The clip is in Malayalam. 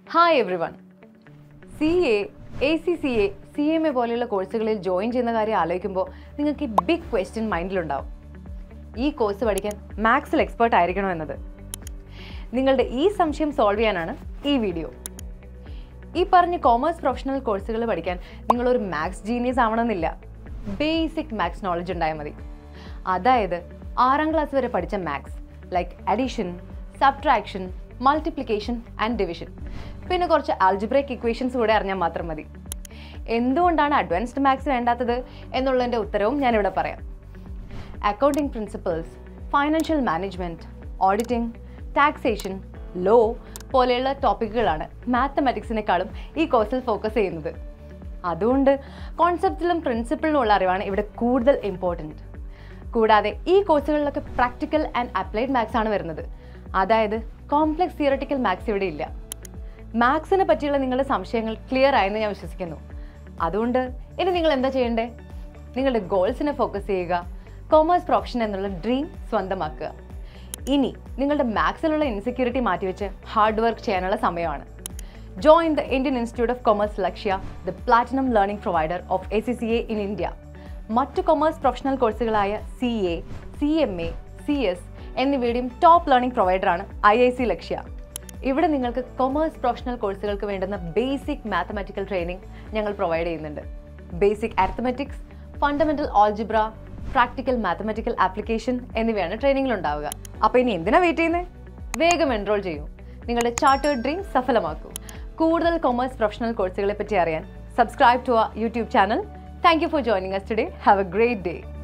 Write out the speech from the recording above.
hi everyone C A A C C A C M A പോലെയുള്ള കോഴ്സുകളിൽ ജോയിൻ ചെയ്യുന്ന കാര്യം ആലോചിക്കുമ്പോൾ നിങ്ങൾക്ക് ഈ ബിഗ് ക്വസ്റ്റ്യൻ മൈൻഡിലുണ്ടാവും ഈ കോഴ്സ് പഠിക്കാൻ മാത്സിൽ എക്സ്പേർട്ട് ആയിരിക്കണോ എന്നത് നിങ്ങളുടെ ഈ സംശയം സോൾവ് ചെയ്യാനാണ് ഈ വീഡിയോ ഈ പറഞ്ഞ കോമേഴ്സ് പ്രൊഫഷണൽ കോഴ്സുകൾ പഠിക്കാൻ നിങ്ങളൊരു മാത്സ് ജീനിയസ് ആവണമെന്നില്ല ബേസിക് മാത്സ് നോളജ് ഉണ്ടായാൽ മതി അതായത് ആറാം ക്ലാസ് വരെ പഠിച്ച maths like addition subtraction multiplication and division പിന്നെ കുറച്ച് ആൽജിബ്രേക്ക് ഇക്വേഷൻസ് കൂടെ അറിഞ്ഞാൽ മാത്രം മതി എന്തുകൊണ്ടാണ് അഡ്വാൻസ്ഡ് മാത്സ് വേണ്ടാത്തത് എന്നുള്ളതിൻ്റെ ഉത്തരവും ഞാനിവിടെ പറയാം accounting principles financial management auditing taxation law പോലെയുള്ള ടോപ്പിക്കുകളാണ് മാത്തമാറ്റിക്സിനേക്കാളും ഈ കോഴ്സിൽ ഫോക്കസ് ചെയ്യുന്നത് അതുകൊണ്ട് കോൺസെപ്റ്റിലും പ്രിൻസിപ്പിളിലും ഉള്ള അറിവാണ് ഇവിടെ കൂടുതൽ ഇമ്പോർട്ടൻറ്റ് കൂടാതെ ഈ കോഴ്സുകളിലൊക്കെ പ്രാക്ടിക്കൽ ആൻഡ് അപ്ലൈഡ് മാത്സ് ആണ് വരുന്നത് അതായത് കോംപ്ലക്സ് തിയറട്ടിക്കൽ മാത്സ് ഇവിടെ ഇല്ല മാത്സിനെ പറ്റിയുള്ള നിങ്ങളുടെ സംശയങ്ങൾ ക്ലിയർ ആയെന്ന് ഞാൻ വിശ്വസിക്കുന്നു അതുകൊണ്ട് ഇനി നിങ്ങൾ എന്താ ചെയ്യേണ്ടേ നിങ്ങളുടെ ഗോൾസിനെ ഫോക്കസ് ചെയ്യുക കോമേഴ്സ് പ്രൊഫഷൻ എന്നുള്ള ഡ്രീം സ്വന്തമാക്കുക ഇനി നിങ്ങളുടെ മാത്സിലുള്ള ഇൻസെക്യൂരിറ്റി മാറ്റിവെച്ച് ഹാർഡ് വർക്ക് ചെയ്യാനുള്ള സമയമാണ് join the Indian institute of commerce Lakshya the platinum learning provider of A C C A in India മറ്റു കൊമേഴ്സ് പ്രൊഫഷണൽ കോഴ്സുകളായ C A C M A C S എന്നിവയുടെയും ടോപ്പ് ലേണിംഗ് പ്രൊവൈഡറാണ് ഐ ഐ സി ലക്ഷ്യ ഇവിടെ നിങ്ങൾക്ക് കൊമേഴ്സ് പ്രൊഫഷണൽ കോഴ്സുകൾക്ക് വേണ്ടുന്ന ബേസിക് മാത്തമാറ്റിക്കൽ ട്രെയിനിങ് ഞങ്ങൾ പ്രൊവൈഡ് ചെയ്യുന്നുണ്ട് basic arithmetics fundamental algebra practical mathematical application എന്നിവയാണ് ട്രെയിനിങ്ങിൽ ഉണ്ടാവുക അപ്പോൾ ഇനി എന്തിനാ വെയിറ്റ് ചെയ്യുന്നത് വേഗം എൻറോൾ ചെയ്യൂ നിങ്ങളുടെ ചാർട്ടേഡ് ഡ്രീം സഫലമാക്കൂ കൂടുതൽ കൊമേഴ്സ് പ്രൊഫഷണൽ കോഴ്സുകളെ പറ്റി അറിയാൻ subscribe to our YouTube channel thank you for joining us today have a great day